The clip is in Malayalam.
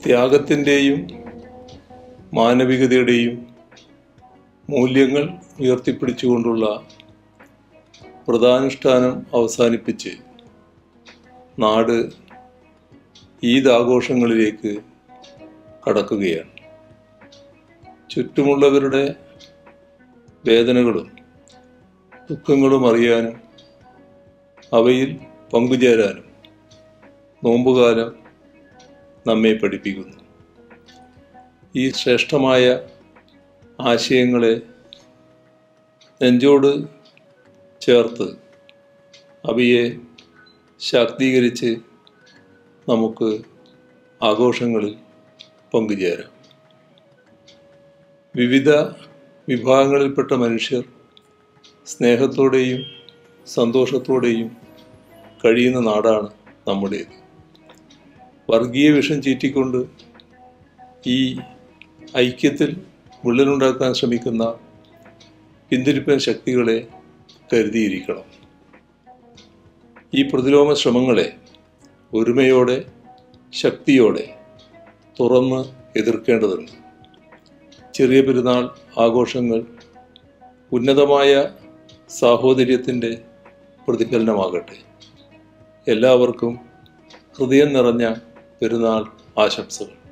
ത്യാഗത്തിൻ്റെയും മാനവികതയുടെയും മൂല്യങ്ങൾ ഉയർത്തിപ്പിടിച്ചുകൊണ്ടുള്ള വ്രതാനുഷ്ഠാനം അവസാനിപ്പിച്ച് നാട് ഈദ് ആഘോഷങ്ങളിലേക്ക് കടക്കുകയാണ് ചുറ്റുമുള്ളവരുടെ വേദനകളും ദുഃഖങ്ങളും അറിയാനും അവയിൽ പങ്കുചേരാനും നോമ്പുകാലം നമ്മെ പഠിപ്പിക്കുന്നു ഈ ശ്രേഷ്ഠമായ ആശയങ്ങളെ നെഞ്ചോട് ചേർത്ത് അവയെ ശാക്തീകരിച്ച് നമുക്ക് ആഘോഷങ്ങളിൽ പങ്കുചേരാം വിവിധ വിഭാഗങ്ങളിൽപ്പെട്ട മനുഷ്യർ സ്നേഹത്തോടെയും സന്തോഷത്തോടെയും കഴിയുന്ന നാടാണ് നമ്മുടേത് വർഗീയ വിഷം ചീറ്റിക്കൊണ്ട് ഈ ഐക്യത്തിൽ വിള്ളലുണ്ടാക്കാൻ ശ്രമിക്കുന്ന പിന്തിരിപ്പൻ ശക്തികളെ കരുതിയിരിക്കണം ഈ പ്രതിലോമ ശ്രമങ്ങളെ ഒരുമയോടെ ശക്തിയോടെ തുറന്ന് എതിർക്കേണ്ടതുണ്ട് ചെറിയ പെരുന്നാൾ ആഘോഷങ്ങൾ ഉന്നതമായ സാഹോദര്യത്തിൻ്റെ പ്രതിഫലനമാകട്ടെ എല്ലാവർക്കും ഹൃദയം നിറഞ്ഞ പെരുന്നാൾ ആശംസകൾ